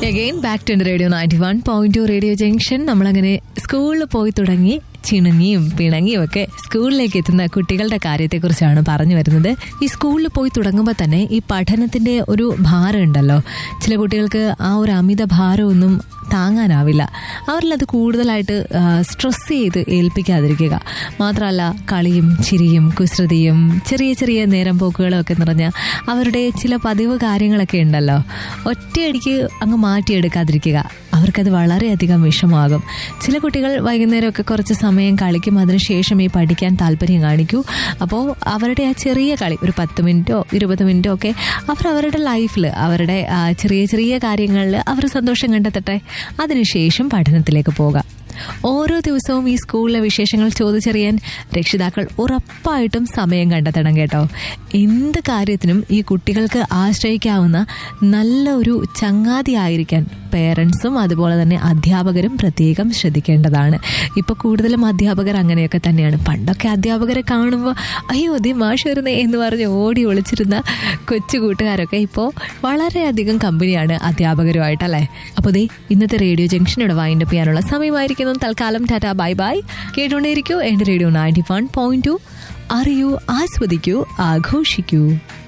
again back to radio ninety one point two radio junction നമ്മളങ്ങനെ സ്കൂളിൽ പോയി തുടങ്ങി ചിണുങ്ങിയും പിണങ്ങിയും ഒക്കെ സ്കൂളിലേക്ക് എത്തുന്ന കുട്ടികളുടെ കാര്യത്തെക്കുറിച്ചാണ് പറഞ്ഞു വരുന്നത് ഈ സ്കൂളിൽ പോയി തുടങ്ങുമ്പോൾ തന്നെ ഈ പഠനത്തിന്റെ ഒരു ഭാരം ഉണ്ടല്ലോ ചില കുട്ടികൾക്ക് ആ ഒരു അമിത ഭാരമൊന്നും താങ്ങാനാവില്ല അവരിലത് കൂടുതലായിട്ട് സ്ട്രെസ് ചെയ്ത് ഏൽപ്പിക്കാതിരിക്കുക മാത്രമല്ല കളിയും ചിരിയും കുസൃതിയും ചെറിയ ചെറിയ നേരം പോക്കുകളും ഒക്കെ നിറഞ്ഞ അവരുടെ ചില പതിവ് കാര്യങ്ങളൊക്കെ ഉണ്ടല്ലോ ഒറ്റയടിക്ക് അങ്ങ് മാറ്റിയെടുക്കാതിരിക്കുക അവർക്കത് വളരെയധികം വിഷമാകും ചില കുട്ടികൾ വൈകുന്നേരമൊക്കെ കുറച്ച് സമയം കളിക്കും അതിനുശേഷം ഈ പഠിക്കാൻ താല്പര്യം കാണിക്കൂ അപ്പോൾ അവരുടെ ആ ചെറിയ കളി ഒരു പത്ത് മിനിറ്റോ ഇരുപത് മിനിറ്റോ ഒക്കെ അവർ അവരുടെ ലൈഫിൽ അവരുടെ ആ ചെറിയ ചെറിയ കാര്യങ്ങളിൽ അവർ സന്തോഷം കണ്ടെത്തട്ടെ അതിനുശേഷം പഠനത്തിലേക്ക് പോകാം ഓരോ ദിവസവും ഈ സ്കൂളിലെ വിശേഷങ്ങൾ ചോദിച്ചറിയാൻ രക്ഷിതാക്കൾ ഉറപ്പായിട്ടും സമയം കണ്ടെത്തണം കേട്ടോ എന്ത് കാര്യത്തിനും ഈ കുട്ടികൾക്ക് ആശ്രയിക്കാവുന്ന നല്ല ഒരു ചങ്ങാതി ആയിരിക്കാൻ പേരൻസും അതുപോലെ തന്നെ അധ്യാപകരും പ്രത്യേകം ശ്രദ്ധിക്കേണ്ടതാണ് ഇപ്പൊ കൂടുതലും അധ്യാപകർ അങ്ങനെയൊക്കെ തന്നെയാണ് പണ്ടൊക്കെ അധ്യാപകരെ കാണുമ്പോൾ അയ്യോ ദേ മാഷ് വരുന്നേ എന്ന് പറഞ്ഞ് ഓടി ഒളിച്ചിരുന്ന കൊച്ചു കൂട്ടുകാരൊക്കെ ഇപ്പോൾ വളരെയധികം കമ്പനിയാണ് അധ്യാപകരുമായിട്ടല്ലേ അപ്പോൾ ദേ ഇന്നത്തെ റേഡിയോ ജംഗ്ഷനോട് വൈൻഡപ്പ് ചെയ്യാനുള്ള സമയമായിരിക്കുന്നു തൽക്കാലം ടാറ്റ ബൈ ബൈ കേട്ടുകൊണ്ടേയിരിക്കൂ എൻ്റെ radio ninety one point two അറിയൂ ആസ്വദിക്കൂ ആഘോഷിക്കൂ